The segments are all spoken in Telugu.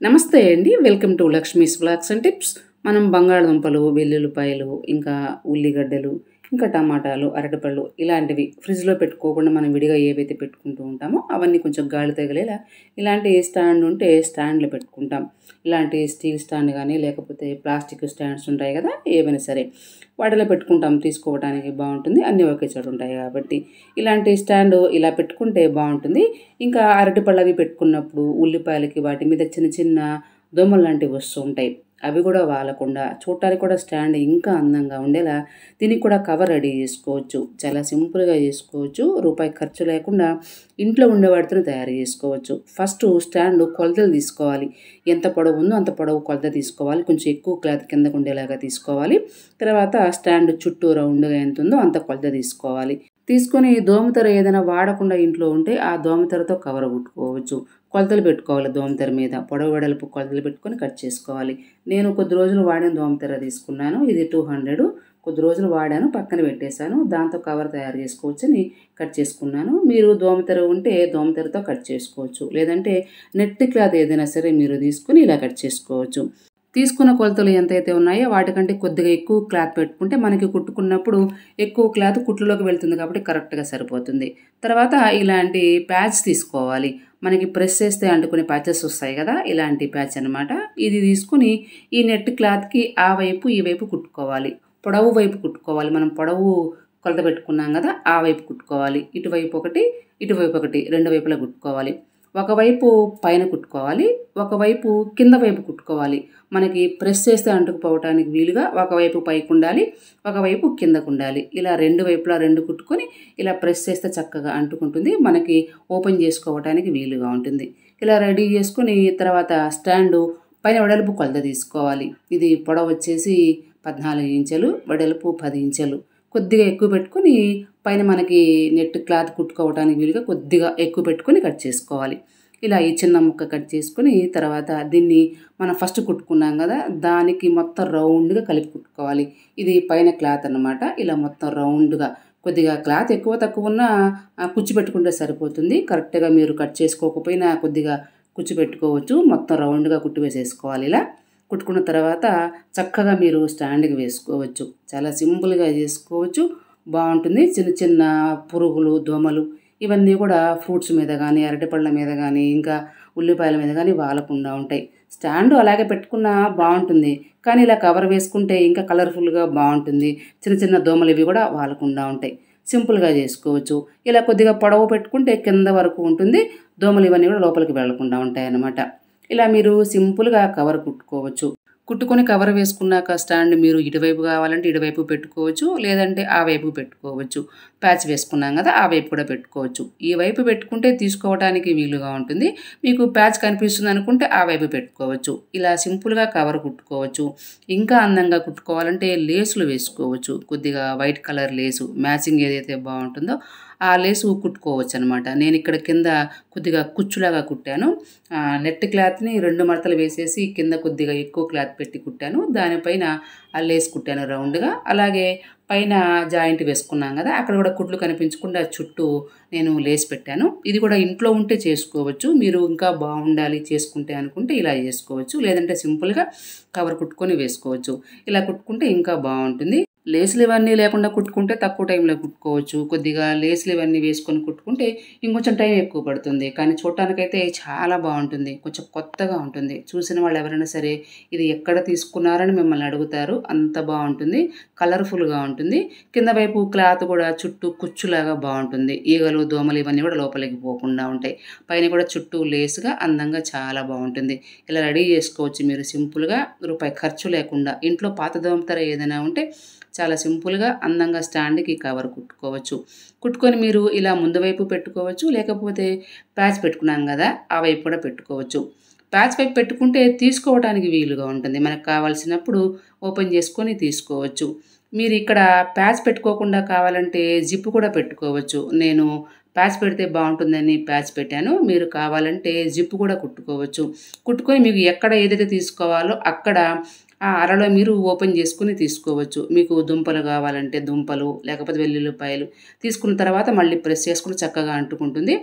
నమస్తే అండి welcome to Lakshmi's blogs and tips మనం బంగాళదుంపలు వెల్లుల్లిపాయలు ఇంకా ఉల్లిగడ్డలు ఇంకా టమాటాలు అరటిపళ్ళు ఇలాంటివి ఫ్రిడ్జ్లో పెట్టుకోకుండా మనం విడిగా ఏవైతే పెట్టుకుంటూ ఉంటామో అవన్నీ కొంచెం గాలి తగిలేలా ఇలాంటి స్టాండ్ ఉంటే స్టాండ్లో పెట్టుకుంటాం ఇలాంటి స్టీల్ స్టాండ్ కానీ లేకపోతే ప్లాస్టిక్ స్టాండ్స్ ఉంటాయి కదా ఏవైనా సరే వాటిలో పెట్టుకుంటాం తీసుకోవడానికి బాగుంటుంది అన్నీ ఒకే చోట ఉంటాయి కాబట్టి ఇలాంటి స్టాండ్ ఇలా పెట్టుకుంటే బాగుంటుంది ఇంకా అరటిపళ్ళు అవి పెట్టుకున్నప్పుడు ఉల్లిపాయలకి వాటి మీద చిన్న చిన్న దోమలు లాంటివి వస్తూ ఉంటాయి అవి కూడా వాలకుండా చూడటానికి కూడా స్టాండ్ ఇంకా అందంగా ఉండేలా దీనికి కూడా కవర్ రెడీ చేసుకోవచ్చు చాలా సింపుల్గా చేసుకోవచ్చు రూపాయి ఖర్చు లేకుండా ఇంట్లో ఉండే వాటితో తయారు చేసుకోవచ్చు ఫస్ట్ స్టాండ్ కొలతలు తీసుకోవాలి ఎంత పొడవు ఉందో అంత పొడవు కొలత తీసుకోవాలి కొంచెం ఎక్కువ క్లాత్ కిందకు ఉండేలాగా తీసుకోవాలి తర్వాత స్టాండ్ చుట్టూ రౌండ్గా ఎంత ఉందో అంత కొలత తీసుకోవాలి తీసుకొని దోమతెర ఏదైనా వాడకుండా ఇంట్లో ఉంటే ఆ దోమతెరతో కవర్ కుట్టుకోవచ్చు కొలతలు పెట్టుకోవాలి దోమతెర మీద పొడవు వెడల్పు కొలతలు పెట్టుకొని కట్ చేసుకోవాలి నేను కొద్ది రోజులు వాడిన దోమతెర తీసుకున్నాను ఇది టూ హండ్రెడ్ కొద్ది రోజులు వాడాను పక్కన పెట్టేశాను దాంతో కవర్ తయారు చేసుకోవచ్చు అని కట్ చేసుకున్నాను మీరు దోమతెర ఉంటే దోమతెరతో కట్ చేసుకోవచ్చు లేదంటే నెట్ క్లాత్ ఏదైనా సరే మీరు తీసుకుని ఇలా కట్ చేసుకోవచ్చు తీసుకున్న కొలతలు ఎంతైతే ఉన్నాయో వాటికంటే కొద్దిగా ఎక్కువ క్లాత్ పెట్టుకుంటే మనకి కుట్టుకున్నప్పుడు ఎక్కువ క్లాత్ కుట్లులోకి వెళ్తుంది కాబట్టి కరెక్ట్గా సరిపోతుంది తర్వాత ఇలాంటి ప్యాచ్ తీసుకోవాలి మనకి ప్రెస్ చేస్తే అంటుకునే ప్యాచెస్ వస్తాయి కదా ఇలాంటి ప్యాచ్ అనమాట ఇది తీసుకుని ఈ నెట్ క్లాత్కి ఆ వైపు ఈ వైపు కుట్టుకోవాలి పొడవు వైపు కుట్టుకోవాలి మనం పొడవు కొలత పెట్టుకున్నాం కదా ఆ వైపు కుట్టుకోవాలి ఇటువైపు ఒకటి ఇటువైపు ఒకటి రెండు వైపులా కుట్టుకోవాలి ఒకవైపు పైన కుట్టుకోవాలి ఒకవైపు కింద వైపు కుట్టుకోవాలి మనకి ప్రెస్ చేస్తే అంటుకుపోవటానికి వీలుగా ఒకవైపు పైకి ఉండాలి ఒకవైపు కిందకు ఉండాలి ఇలా రెండు వైపులా రెండు కుట్టుకొని ఇలా ప్రెస్ చేస్తే చక్కగా అంటుకుంటుంది మనకి ఓపెన్ చేసుకోవటానికి వీలుగా ఉంటుంది ఇలా రెడీ చేసుకుని తర్వాత స్టాండు పైన వెడల్పు కొలత తీసుకోవాలి ఇది పొడవు వచ్చేసి పద్నాలుగు ఇంచెలు వెడల్పు పది ఇంచెలు కొద్దిగా ఎక్కువ పెట్టుకొని పైన మనకి నెట్ క్లాత్ కుట్టుకోవడానికి వీలుగా కొద్దిగా ఎక్కువ పెట్టుకొని కట్ చేసుకోవాలి ఇలా ఈ చిన్న ముక్క కట్ చేసుకొని తర్వాత దీన్ని మనం ఫస్ట్ కుట్టుకున్నాం కదా దానికి మొత్తం రౌండ్గా కలిపి కుట్టుకోవాలి ఇది పైన క్లాత్ అన్నమాట ఇలా మొత్తం రౌండ్గా కొద్దిగా క్లాత్ ఎక్కువ తక్కువ ఉన్నా కుచ్చి పెట్టుకుంటే సరిపోతుంది కరెక్ట్గా మీరు కట్ చేసుకోకపోయినా కొద్దిగా కుచ్చి పెట్టుకోవచ్చు మొత్తం రౌండ్గా కుట్టి వేసేసుకోవాలి ఇలా కుట్టుకున్న తర్వాత చక్కగా మీరు స్టాండ్కి వేసుకోవచ్చు చాలా సింపుల్గా చేసుకోవచ్చు బాగుంటుంది చిన్న చిన్న పురుగులు దోమలు ఇవన్నీ కూడా ఫ్రూట్స్ మీద కానీ అరటిపళ్ళ మీద కానీ ఇంకా ఉల్లిపాయల మీద కానీ వాలకుండా ఉంటాయి స్టాండ్ అలాగే పెట్టుకున్నా బాగుంటుంది కానీ ఇలా కవర్ వేసుకుంటే ఇంకా కలర్ఫుల్గా బాగుంటుంది చిన్న చిన్న దోమలు ఇవి కూడా వాలకుండా ఉంటాయి సింపుల్గా చేసుకోవచ్చు ఇలా కొద్దిగా పొడవు పెట్టుకుంటే కింద వరకు ఉంటుంది దోమలు ఇవన్నీ కూడా లోపలికి వెళ్లకుండా ఉంటాయి అన్నమాట ఇలా మీరు సింపుల్గా కవర్ కుట్టుకోవచ్చు కుట్టుకొని కవర్ వేసుకున్నాక స్టాండ్ మీరు ఇటువైపు కావాలంటే ఇటువైపు పెట్టుకోవచ్చు లేదంటే ఆ వైపు పెట్టుకోవచ్చు ప్యాచ్ వేసుకున్నాం కదా ఆ వైపు కూడా పెట్టుకోవచ్చు ఈ వైపు పెట్టుకుంటే తీసుకోవడానికి వీలుగా ఉంటుంది మీకు ప్యాచ్ కనిపిస్తుంది అనుకుంటే ఆ వైపు పెట్టుకోవచ్చు ఇలా సింపుల్గా కవర్ కుట్టుకోవచ్చు ఇంకా అందంగా కుట్టుకోవాలంటే లేసులు వేసుకోవచ్చు కొద్దిగా వైట్ కలర్ లేసు మ్యాచింగ్ ఏదైతే బాగుంటుందో ఆ లేసు కుట్టుకోవచ్చు అనమాట నేను ఇక్కడ కింద కొద్దిగా కుచ్చులాగా కుట్టాను నెట్ క్లాత్ని రెండు మడతలు వేసేసి కింద కొద్దిగా ఎక్కువ క్లాత్ పెట్టి కుట్టాను దానిపైన ఆ లేస్ కుట్టాను రౌండ్గా అలాగే పైన జాయింట్ వేసుకున్నాం కదా అక్కడ కూడా కుట్లు కనిపించకుండా చుట్టూ నేను లేస్ పెట్టాను ఇది కూడా ఇంట్లో ఉంటే చేసుకోవచ్చు మీరు ఇంకా బాగుండాలి చేసుకుంటే అనుకుంటే ఇలా చేసుకోవచ్చు లేదంటే సింపుల్గా కవర్ కుట్టుకొని వేసుకోవచ్చు ఇలా కుట్టుకుంటే ఇంకా బాగుంటుంది లేసులు ఇవన్నీ లేకుండా కుట్టుకుంటే తక్కువ టైంలో కుట్టుకోవచ్చు కొద్దిగా లేసులు ఇవన్నీ వేసుకొని కుట్టుకుంటే ఇంకొంచెం టైం ఎక్కువ పడుతుంది కానీ చూడటానికైతే చాలా బాగుంటుంది కొంచెం కొత్తగా ఉంటుంది చూసిన వాళ్ళు ఎవరైనా సరే ఇది ఎక్కడ తీసుకున్నారని మిమ్మల్ని అడుగుతారు అంత బాగుంటుంది కలర్ఫుల్గా ఉంటుంది కింద వైపు క్లాత్ కూడా చుట్టూ కుచ్చులాగా బాగుంటుంది ఈగలు దోమలు ఇవన్నీ కూడా లోపలికి పోకుండా ఉంటాయి పైన కూడా చుట్టూ లేసుగా అందంగా చాలా బాగుంటుంది ఇలా రెడీ చేసుకోవచ్చు మీరు సింపుల్గా రూపాయి ఖర్చు లేకుండా ఇంట్లో పాత దోమతర ఏదైనా ఉంటే చాలా సింపుల్గా అందంగా స్టాండ్కి కవర్ కుట్టుకోవచ్చు కుట్టుకొని మీరు ఇలా ముందు వైపు పెట్టుకోవచ్చు లేకపోతే ప్యాచ్ పెట్టుకున్నాం కదా ఆ వైపు కూడా పెట్టుకోవచ్చు ప్యాచ్ వైపు పెట్టుకుంటే తీసుకోవడానికి వీలుగా ఉంటుంది మనకు కావాల్సినప్పుడు ఓపెన్ చేసుకొని తీసుకోవచ్చు మీరు ఇక్కడ ప్యాచ్ పెట్టుకోకుండా కావాలంటే జిప్ కూడా పెట్టుకోవచ్చు నేను ప్యాచ్ పెడితే బాగుంటుందని ప్యాచ్ పెట్టాను మీరు కావాలంటే జిప్ కూడా కుట్టుకోవచ్చు కుట్టుకొని మీకు ఎక్కడ ఏదైతే తీసుకోవాలో అక్కడ ఆ అరలో మీరు ఓపెన్ చేసుకుని తీసుకోవచ్చు మీకు దుంపలు కావాలంటే దుంపలు లేకపోతే వెల్లుల్లిపాయలు తీసుకున్న తర్వాత మళ్ళీ ప్రెస్ చేసుకుని చక్కగా అంటుకుంటుంది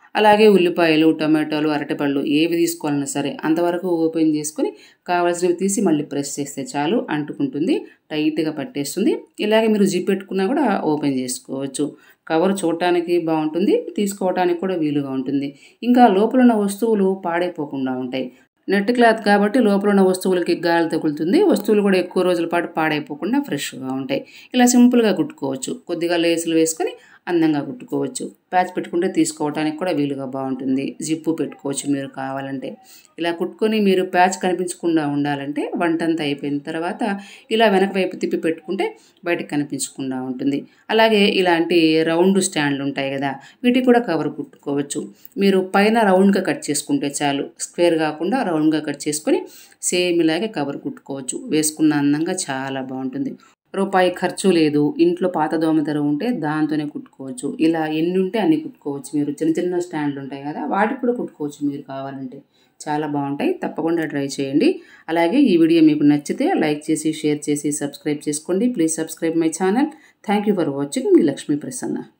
అలాగే ఉల్లిపాయలు టమాటాలు అరటిపళ్ళు ఏవి తీసుకోవాలన్నా సరే అంతవరకు ఓపెన్ చేసుకొని కావాల్సినవి తీసి మళ్ళీ ప్రెస్ చేస్తే చాలు అంటుకుంటుంది టైట్గా పట్టేస్తుంది ఇలాగే మీరు జిప్ పెట్టుకున్నా కూడా ఓపెన్ చేసుకోవచ్చు కవర్ చూడటానికి బాగుంటుంది తీసుకోవడానికి కూడా వీలుగా ఉంటుంది ఇంకా లోపల ఉన్న వస్తువులు పాడైపోకుండా ఉంటాయి నెట్ క్లాత్ కాబట్టి లోపల ఉన్న వస్తువులకి గాలి తగులుతుంది వస్తువులు కూడా ఎక్కువ రోజుల పాటు పాడైపోకుండా ఫ్రెష్గా ఉంటాయి ఇలా సింపుల్గా కుట్టుకోవచ్చు కొద్దిగా లేసులు వేసుకొని అందంగా కుట్టుకోవచ్చు ప్యాచ్ పెట్టుకుంటే తీసుకోవడానికి కూడా వీలుగా బాగుంటుంది జిప్పు పెట్టుకోవచ్చు మీరు కావాలంటే ఇలా కుట్టుకొని మీరు ప్యాచ్ కనిపించకుండా ఉండాలంటే వంటంతా అయిపోయిన తర్వాత ఇలా వెనక వైపు తిప్పి పెట్టుకుంటే బయటకు కనిపించకుండా ఉంటుంది అలాగే ఇలాంటి రౌండ్ స్టాండ్లు ఉంటాయి కదా వీటికి కూడా కవర్ కుట్టుకోవచ్చు మీరు పైన రౌండ్గా కట్ చేసుకుంటే చాలు స్క్వేర్ కాకుండా రౌండ్గా కట్ చేసుకొని సేమ్ ఇలాగే కవర్ కుట్టుకోవచ్చు వేసుకున్న అందంగా చాలా బాగుంటుంది రూపాయి ఖర్చు లేదు ఇంట్లో పాత దోమతెర ఉంటే దాంతోనే కుట్టుకోవచ్చు ఇలా ఎన్ని ఉంటే అన్ని కుట్టుకోవచ్చు మీరు చిన్న చిన్న స్టాండ్లు ఉంటాయి కదా వాటికి కూడా కుట్టుకోవచ్చు మీరు కావాలంటే చాలా బాగుంటాయి తప్పకుండా ట్రై చేయండి అలాగే ఈ వీడియో మీకు నచ్చితే లైక్ చేసి షేర్ చేసి సబ్స్క్రైబ్ చేసుకోండి please subscribe my channel thank you for watching మీ లక్ష్మీ ప్రసన్న